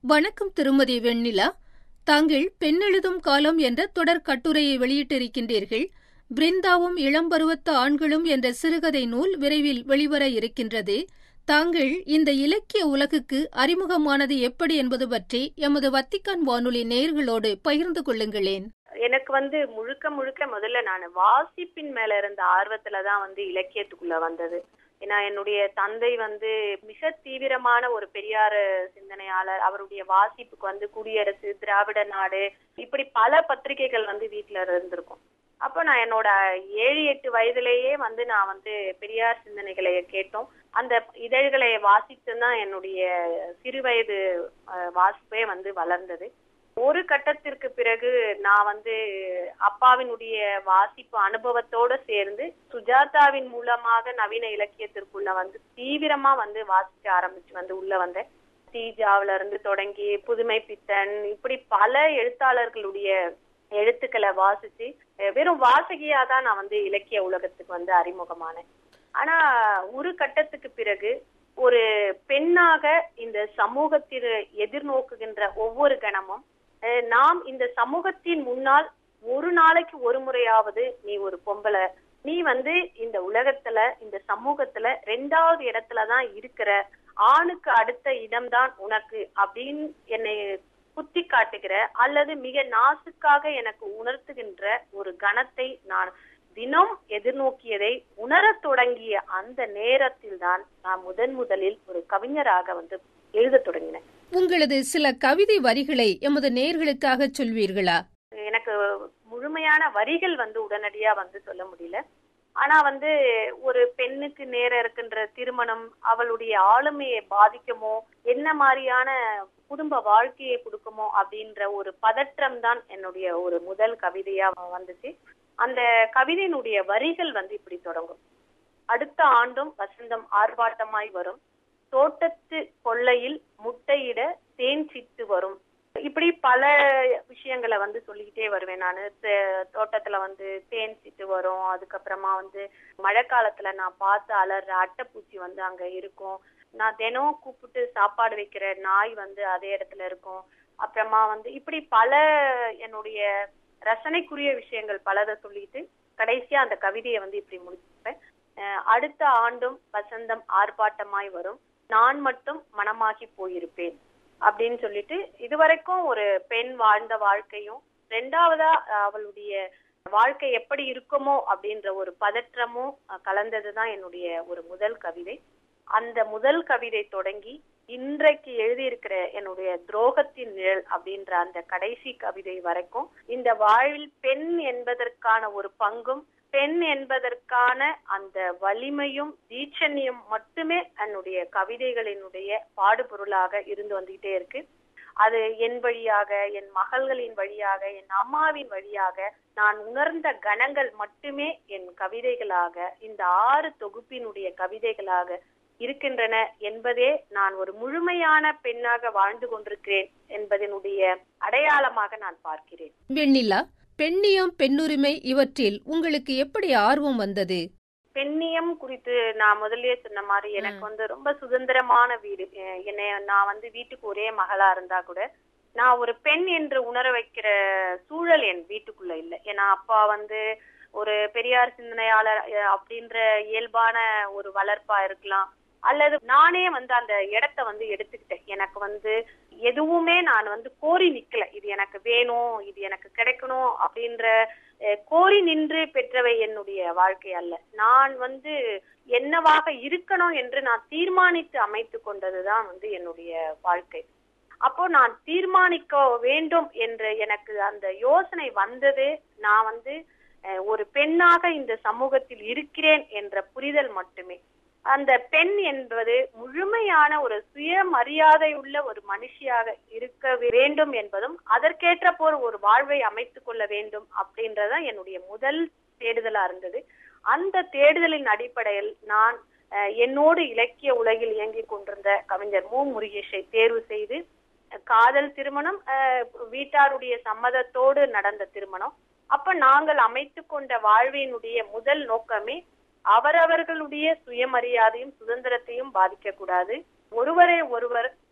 வணக்கம் திருமதி வெண்ணிலா தாங்கள் பெண்ணெழுதும் காலம் என்ற தொடர் கட்டுரையை வெளியிட்டிருக்கின்றீர்கள் பிருந்தாவும் இளம்பருவத்த ஆண்களும் என்ற சிறுகதை நூல் விரைவில் வெளிவர இருக்கின்றது தாங்கள் இந்த இலக்கிய உலகுக்கு அறிமுகமானது எப்படி என்பது பற்றி எமது வத்திக்கான் வானொலி நேயர்களோடு பகிர்ந்து கொள்ளுங்களேன் எனக்கு வந்து முழுக்க முழுக்க முதல்ல நான் வாசிப்பின் மேல இருந்த ஆர்வத்துல தான் வந்து இலக்கியத்துக்குள்ள வந்தது ஏன்னா என்னுடைய தந்தை வந்து மிக தீவிரமான ஒரு பெரியார சிந்தனையாளர் அவருடைய வாசிப்புக்கு வந்து குடியரசு திராவிட நாடு இப்படி பல பத்திரிகைகள் வந்து வீட்டுல இருந்திருக்கும் அப்போ நான் என்னோட ஏழு எட்டு வயதிலேயே வந்து நான் வந்து பெரியார் சிந்தனைகளை கேட்டோம் அந்த இதழ்களை வாசித்து தான் என்னுடைய சிறு வயது வாசிப்பே வந்து வளர்ந்தது ஒரு கட்டத்திற்கு பிறகு நான் வந்து அப்பாவினுடைய வாசிப்பு அனுபவத்தோட சேர்ந்து சுஜாதாவின் மூலமாக நவீன இலக்கியத்திற்குள்ள வந்து தீவிரமா வந்து வாசிக்க ஆரம்பிச்சு வந்து உள்ள வந்தேன் தீஜாவில இருந்து தொடங்கி புதுமை பித்தன் இப்படி பல எழுத்தாளர்களுடைய எழுத்துக்களை வாசிச்சு வெறும் வாசகியா தான் நான் வந்து இலக்கிய உலகத்துக்கு வந்து அறிமுகமானேன் ஆனா ஒரு கட்டத்துக்கு பிறகு ஒரு பெண்ணாக இந்த சமூகத்தில் எதிர்நோக்குகின்ற ஒவ்வொரு கணமும் நாம் இந்த சமூகத்தின் முன்னால் ஒரு நாளைக்கு ஒரு முறையாவது நீ ஒரு பொம்பளை நீ வந்து இந்த உலகத்துல இந்த சமூகத்துல ரெண்டாவது இடத்துலதான் இருக்கிற ஆணுக்கு அடுத்த இடம்தான் உனக்கு அப்படின்னு என்னை குத்தி காட்டுகிற அல்லது மிக நாசுக்காக எனக்கு உணர்த்துகின்ற ஒரு கணத்தை நான் தினம் எதிர்நோக்கியதை உணரத் தொடங்கிய அந்த நேரத்தில் தான் நான் முதன் முதலில் ஒரு கவிஞராக வந்து எழுத தொடங்கினேன் உங்களது சில கவிதை வரிகளை எமது நேர்களுக்காக சொல்வீர்களா எனக்கு முழுமையான வரிகள் வந்து உடனடியா வந்து சொல்ல முடியல ஆனா வந்து ஒரு பெண்ணுக்கு நேர இருக்கின்ற திருமணம் அவளுடைய ஆளுமையை பாதிக்குமோ என்ன மாதிரியான குடும்ப வாழ்க்கையை கொடுக்குமோ அப்படின்ற ஒரு பதற்றம் தான் என்னுடைய ஒரு முதல் கவிதையா வந்துச்சு அந்த கவிதையினுடைய வரிகள் வந்து இப்படி தொடங்கும் அடுத்த ஆண்டும் வசந்தம் ஆர்ப்பாட்டமாய் வரும் தோட்டத்து கொள்ளையில் முட்டையிட தேன் சித்து வரும் இப்படி பல விஷயங்களை வந்து சொல்லிக்கிட்டே வருவேன் நான் தோட்டத்துல வந்து தேன் சிட்டு வரும் அதுக்கப்புறமா வந்து மழை காலத்துல நான் பார்த்து அலற அட்டைப்பூச்சி வந்து அங்க இருக்கும் நான் தினம் கூப்பிட்டு சாப்பாடு வைக்கிற நாய் வந்து அதே இடத்துல இருக்கும் அப்புறமா வந்து இப்படி பல என்னுடைய ரசனைக்குரிய விஷயங்கள் பலதை சொல்லிட்டு கடைசியா அந்த கவிதையை வந்து இப்படி முடிச்சுப்பேன் அடுத்த ஆண்டும் வசந்தம் ஆர்ப்பாட்டமாய் வரும் நான் மட்டும் மனமாகி போயிருப்பேன் அப்படின்னு சொல்லிட்டு இதுவரைக்கும் ஒரு பெண் வாழ்ந்த வாழ்க்கையும் ரெண்டாவதா அவளுடைய வாழ்க்கை எப்படி இருக்குமோ அப்படின்ற ஒரு பதற்றமும் கலந்ததுதான் என்னுடைய ஒரு முதல் கவிதை அந்த முதல் கவிதை தொடங்கி இன்றைக்கு எழுதியிருக்கிற என்னுடைய துரோகத்தின் நிழல் அப்படின்ற அந்த கடைசி கவிதை வரைக்கும் இந்த வாழ்வில் பெண் என்பதற்கான ஒரு பங்கும் பெண் என்பதற்கான அந்த வலிமையும் தீட்சண்யம் மட்டுமே என்னுடைய கவிதைகளினுடைய பாடுபொருளாக இருந்து வந்துகிட்டே இருக்கு அது என் வழியாக என் மகள்களின் வழியாக என் அம்மாவின் வழியாக நான் உணர்ந்த கணங்கள் மட்டுமே என் கவிதைகளாக இந்த ஆறு தொகுப்பினுடைய கவிதைகளாக இருக்கின்றன என்பதே நான் ஒரு முழுமையான பெண்ணாக வாழ்ந்து கொண்டிருக்கிறேன் என்பதனுடைய அடையாளமாக நான் பார்க்கிறேன் வெண்ணிலா பெண்ணியம் பெண்ணுரிமை இவற்றில் உங்களுக்கு எப்படி ஆர்வம் வந்தது பெண்ணியம் குறித்து நான் முதல்லயே சொன்ன மாதிரி எனக்கு வந்து ரொம்ப சுதந்திரமான வீடு என்னை நான் வந்து வீட்டுக்கு ஒரே மகளா இருந்தா கூட நான் ஒரு பெண் என்று உணர வைக்கிற சூழல் என் வீட்டுக்குள்ள இல்லை ஏன்னா அப்பா வந்து ஒரு பெரியார் சிந்தனையாளர் அப்படின்ற இயல்பான ஒரு வளர்ப்பா இருக்கலாம் அல்லது நானே வந்து அந்த இடத்த வந்து எடுத்துக்கிட்டேன் எனக்கு வந்து எதுவுமே நான் வந்து கோரி நிக்கல இது எனக்கு வேணும் இது எனக்கு கிடைக்கணும் அப்படின்ற கோரி நின்று பெற்றவை என்னுடைய வாழ்க்கை அல்ல நான் வந்து என்னவாக இருக்கணும் என்று நான் தீர்மானித்து அமைத்து கொண்டதுதான் வந்து என்னுடைய வாழ்க்கை அப்போ நான் தீர்மானிக்க வேண்டும் என்று எனக்கு அந்த யோசனை வந்தது நான் வந்து ஒரு பெண்ணாக இந்த சமூகத்தில் இருக்கிறேன் என்ற புரிதல் மட்டுமே அந்த பெண் என்பது முழுமையான ஒரு சுயமரியாதை உள்ள ஒரு மனுஷியாக இருக்க வேண்டும் என்பதும் அதற்கேற்ற போர் ஒரு வாழ்வை அமைத்துக் கொள்ள வேண்டும் அப்படின்றதான் என்னுடைய முதல் தேடுதலா இருந்தது அந்த தேடுதலின் அடிப்படையில் நான் என்னோடு இலக்கிய உலகில் இயங்கிக் கொண்டிருந்த கவிஞர் மு முருகேஷை தேர்வு செய்து காதல் திருமணம் வீட்டாருடைய சம்மதத்தோடு நடந்த திருமணம் அப்ப நாங்கள் அமைத்து கொண்ட வாழ்வினுடைய முதல் நோக்கமே அவரவர்களுடைய சுயமரியாதையும் சுதந்திரத்தையும் பாதிக்க கூடாது ஒருவரை ஒருவர்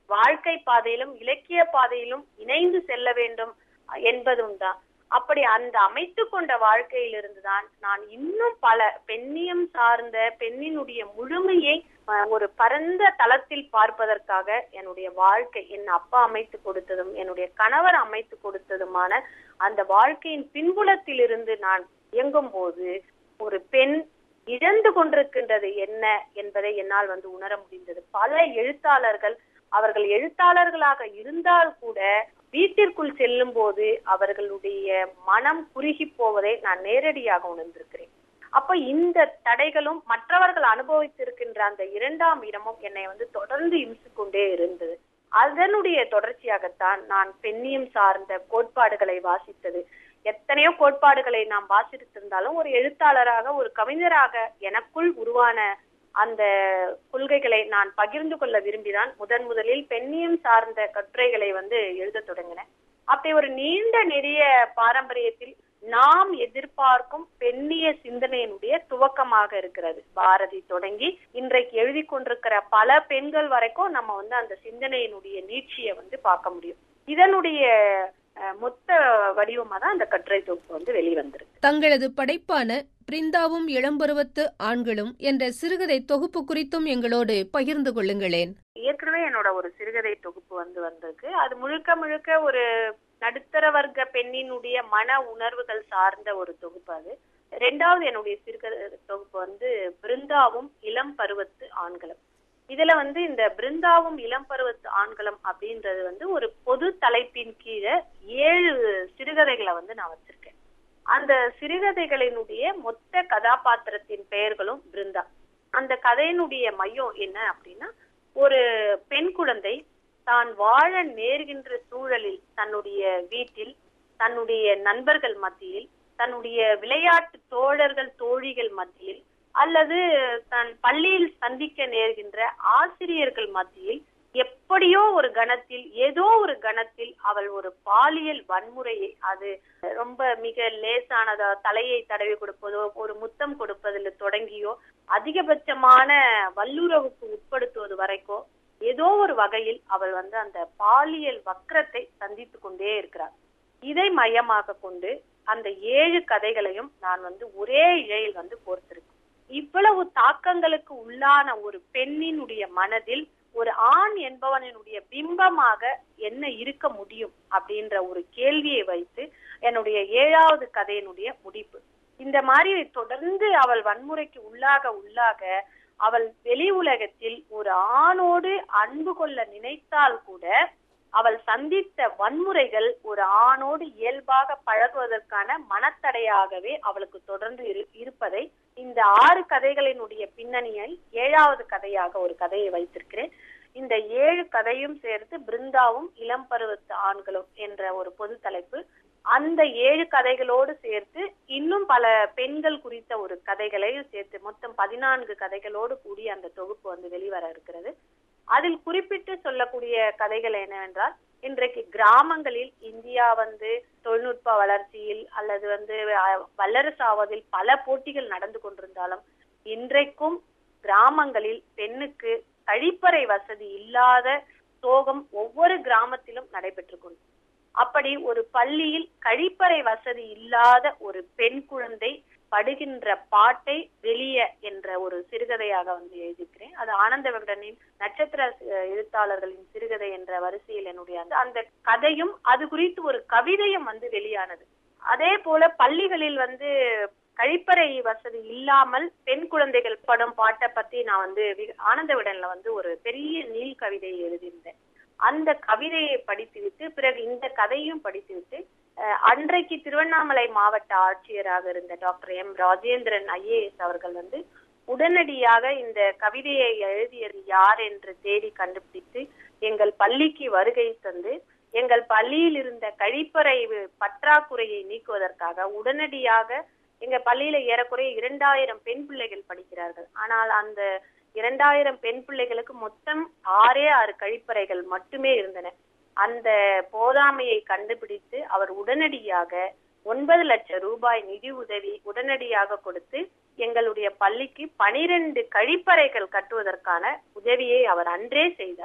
வாழ்க்கை பாதையிலும் இலக்கிய பாதையிலும் இணைந்து செல்ல வேண்டும் என்பதும் தான் அப்படி அந்த அமைத்து கொண்ட வாழ்க்கையிலிருந்துதான் நான் இன்னும் பல பெண்ணியம் சார்ந்த பெண்ணினுடைய முழுமையை ஒரு பரந்த தளத்தில் பார்ப்பதற்காக என்னுடைய வாழ்க்கை என் அப்பா அமைத்து கொடுத்ததும் என்னுடைய கணவர் அமைத்து கொடுத்ததுமான அந்த வாழ்க்கையின் பின்புலத்தில் இருந்து நான் இயங்கும் போது ஒரு பெண் இழந்து கொண்டிருக்கின்றது என்ன என்பதை என்னால் வந்து உணர முடிந்தது பல எழுத்தாளர்கள் அவர்கள் எழுத்தாளர்களாக இருந்தால் கூட வீட்டிற்குள் செல்லும் போது அவர்களுடைய மனம் குறுகி போவதை நான் நேரடியாக உணர்ந்திருக்கிறேன் அப்ப இந்த தடைகளும் மற்றவர்கள் அனுபவித்திருக்கின்ற அந்த இரண்டாம் இடமும் என்னை வந்து தொடர்ந்து இம்சு கொண்டே இருந்தது அதனுடைய தொடர்ச்சியாகத்தான் நான் பெண்ணியம் சார்ந்த கோட்பாடுகளை வாசித்தது எத்தனையோ கோட்பாடுகளை நாம் வாசித்திருந்தாலும் ஒரு எழுத்தாளராக ஒரு கவிஞராக எனக்குள் உருவான அந்த கொள்கைகளை நான் பகிர்ந்து கொள்ள விரும்பிதான் முதன் முதலில் பெண்ணியம் சார்ந்த கட்டுரைகளை வந்து எழுத தொடங்கினேன் அப்படி ஒரு நீண்ட நெறிய பாரம்பரியத்தில் நாம் எதிர்பார்க்கும் பெண்ணிய சிந்தனையினுடைய துவக்கமாக இருக்கிறது பாரதி தொடங்கி இன்றைக்கு எழுதி கொண்டிருக்கிற பல பெண்கள் வரைக்கும் நம்ம வந்து அந்த சிந்தனையினுடைய நீட்சியை வந்து பார்க்க முடியும் இதனுடைய மொத்த வடிவமா தான் அந்த கட்டுரை தொகுப்பு வந்து வெளிவந்திருக்கு தங்களது படைப்பான பிரிந்தாவும் இளம்பருவத்து ஆண்களும் என்ற சிறுகதை தொகுப்பு குறித்தும் எங்களோடு பகிர்ந்து கொள்ளுங்களேன் ஏற்கனவே என்னோட ஒரு சிறுகதை தொகுப்பு வந்து வந்திருக்கு அது முழுக்க முழுக்க ஒரு நடுத்தர வர்க்க பெண்ணினுடைய மன உணர்வுகள் சார்ந்த ஒரு தொகுப்பு அது ரெண்டாவது என்னுடைய சிறுகதை தொகுப்பு வந்து பிருந்தாவும் இளம் பருவத்து ஆண்களும் இதுல வந்து இந்த பிருந்தாவும் இளம் பருவத்து ஆண்களும் அப்படின்றது வந்து ஒரு பொது தலைப்பின் கீழே ஏழு சிறுகதைகளை வந்து நான் வச்சிருக்கேன் அந்த சிறுகதைகளினுடைய மொத்த கதாபாத்திரத்தின் பெயர்களும் பிருந்தா அந்த கதையினுடைய மையம் என்ன அப்படின்னா ஒரு பெண் குழந்தை தான் வாழ நேர்கின்ற சூழலில் தன்னுடைய வீட்டில் தன்னுடைய நண்பர்கள் மத்தியில் தன்னுடைய விளையாட்டு தோழர்கள் தோழிகள் மத்தியில் அல்லது தன் பள்ளியில் சந்திக்க நேர்கின்ற ஆசிரியர்கள் மத்தியில் எப்படியோ ஒரு கணத்தில் ஏதோ ஒரு கணத்தில் அவள் ஒரு பாலியல் வன்முறையை அது ரொம்ப மிக லேசானதா தலையை தடவி கொடுப்பதோ ஒரு முத்தம் கொடுப்பதில் தொடங்கியோ அதிகபட்சமான வல்லுறவுக்கு உட்படுத்துவது வரைக்கும் ஏதோ ஒரு வகையில் அவள் வந்து அந்த பாலியல் வக்கரத்தை சந்தித்து கொண்டே இருக்கிறார் இதை மையமாக கொண்டு அந்த ஏழு கதைகளையும் நான் வந்து ஒரே இழையில் வந்து கோர்த்திருக்கேன் இவ்வளவு தாக்கங்களுக்கு உள்ளான ஒரு பெண்ணினுடைய மனதில் ஒரு ஆண் என்பவனினுடைய பிம்பமாக என்ன இருக்க முடியும் அப்படின்ற ஒரு கேள்வியை வைத்து என்னுடைய ஏழாவது கதையினுடைய முடிப்பு இந்த மாதிரி தொடர்ந்து அவள் வன்முறைக்கு உள்ளாக உள்ளாக அவள் வெளி உலகத்தில் ஒரு ஆணோடு அன்பு கொள்ள நினைத்தால் கூட அவள் சந்தித்த வன்முறைகள் ஒரு ஆணோடு இயல்பாக பழகுவதற்கான மனத்தடையாகவே அவளுக்கு தொடர்ந்து இருப்பதை இந்த ஆறு கதைகளினுடைய பின்னணியை ஏழாவது கதையாக ஒரு கதையை வைத்திருக்கிறேன் இந்த ஏழு கதையும் சேர்த்து பிருந்தாவும் இளம் பருவத்து ஆண்களும் என்ற ஒரு பொது தலைப்பு அந்த ஏழு கதைகளோடு சேர்த்து இன்னும் பல பெண்கள் குறித்த ஒரு கதைகளையும் சேர்த்து மொத்தம் பதினான்கு கதைகளோடு கூடிய அந்த தொகுப்பு வந்து வெளிவர இருக்கிறது அதில் குறிப்பிட்டு சொல்லக்கூடிய கதைகள் என்னவென்றால் இன்றைக்கு கிராமங்களில் இந்தியா வந்து தொழில்நுட்ப வளர்ச்சியில் அல்லது வந்து வல்லரசாவதில் பல போட்டிகள் நடந்து கொண்டிருந்தாலும் இன்றைக்கும் கிராமங்களில் பெண்ணுக்கு கழிப்பறை வசதி இல்லாத சோகம் ஒவ்வொரு கிராமத்திலும் நடைபெற்று கொண்டு அப்படி ஒரு பள்ளியில் கழிப்பறை வசதி இல்லாத ஒரு பெண் குழந்தை படுகின்ற பாட்டை வெளிய என்ற ஒரு சிறுகதையாக வந்து எழுதிக்கிறேன் அது ஆனந்த விகடனின் நட்சத்திர எழுத்தாளர்களின் சிறுகதை என்ற வரிசையில் என்னுடைய அந்த அந்த கதையும் அது குறித்து ஒரு கவிதையும் வந்து வெளியானது அதே போல பள்ளிகளில் வந்து கழிப்பறை வசதி இல்லாமல் பெண் குழந்தைகள் படம் பாட்டை பத்தி நான் வந்து ஆனந்த விடன்ல வந்து ஒரு பெரிய நீல் கவிதையை எழுதியிருந்தேன் அந்த கவிதையை படித்துவிட்டு பிறகு இந்த கதையும் படித்துவிட்டு அன்றைக்கு திருவண்ணாமலை மாவட்ட ஆட்சியராக இருந்த டாக்டர் எம் ராஜேந்திரன் ஐஏஎஸ் அவர்கள் வந்து உடனடியாக இந்த கவிதையை எழுதியது யார் என்று தேடி கண்டுபிடித்து எங்கள் பள்ளிக்கு வருகை தந்து எங்கள் பள்ளியில் இருந்த கழிப்பறை பற்றாக்குறையை நீக்குவதற்காக உடனடியாக எங்க பள்ளியில ஏறக்குறைய இரண்டாயிரம் பெண் பிள்ளைகள் படிக்கிறார்கள் ஆனால் அந்த இரண்டாயிரம் பெண் பிள்ளைகளுக்கு மொத்தம் ஆறே ஆறு கழிப்பறைகள் மட்டுமே இருந்தன அந்த போதாமையை கண்டுபிடித்து அவர் உடனடியாக ஒன்பது லட்சம் ரூபாய் நிதி உதவி உடனடியாக கொடுத்து எங்களுடைய பள்ளிக்கு பனிரெண்டு கழிப்பறைகள் கட்டுவதற்கான உதவியை அவர் அன்றே செய்தார்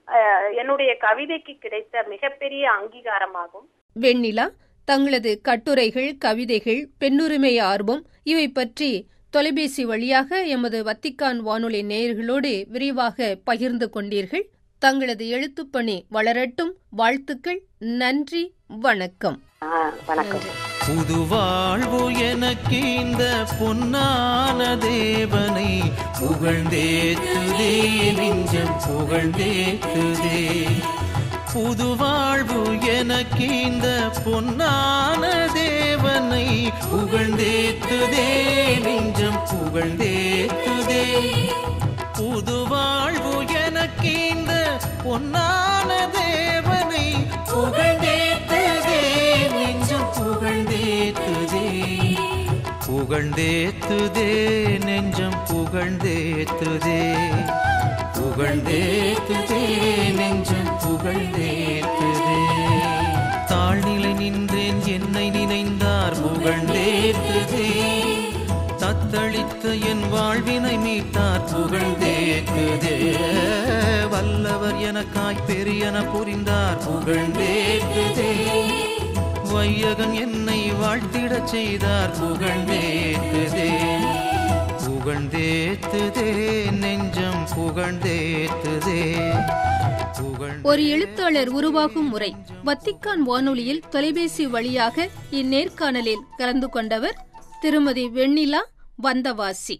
அஹ், என்னுடைய கவிதைக்கு கிடைத்த மிகப்பெரிய அங்கீகாரமாகும் வெண்ணிலா தங்களது கட்டுரைகள் கவிதைகள் பெண்ணுரிமை ஆர்வம் இவை பற்றி தொலைபேசி வழியாக எமது வத்திக்கான் வானொலி நேயர்களோடு விரிவாக பகிர்ந்து கொண்டீர்கள் தங்களது எழுத்துப்பணி வளரட்டும் வாழ்த்துக்கள் நன்றி வணக்கம் ஆஹ், வணக்கம் புது வாழ்வு எனக்கு இந்த பொன்னான தேவனை புகழ்ந்தேத்துதே நெஞ்சம் புகழ்ந்தேத்துதே புது வாழ்வு எனக்கு இந்த பொன்னான தேவனை புகழ்ந்தேத்துதே நெஞ்சம் புகழ்ந்தேத்துதே புது வாழ்வு எனக்கு இந்த பொன்னான தேவனை புகழ்ந்தேத்துதே நெஞ்சம் புகழ்ந்தேத்துதே புகழ்ந்தேத்துதே நெஞ்சம் புகழ்ந்தேத்துதே புகழ்ந்தேத்துதே நெஞ்சம் புகழ்ந்தேத்துதே தாழ்நிலை நின்றேன் என்னை நினைந்தார் புகழ்ந்தேத்துதே தத்தளித்த என் வாழ்வினை மீட்டார் புகழ்ந்தேத்துதே வல்லவர் எனக்காய் பெரியன புரிந்தார் புகழ்ந்தேத்துதே வையகன் என்னை வாழ்த்திடச் செய்தார் புகழ்ந்தேத்துதே புகழ்ந்தேத்துதே நெஞ்சம் புகழ்ந்தேத்துதே புகழ் ஒரு எழுத்தாளர் உருவாகும் முறை வத்திக்கான் வானொலியில் தொலைபேசி வழியாக இந்நேர்காணலில் கலந்து கொண்டவர் திருமதி வெண்ணிலா வந்தவாசி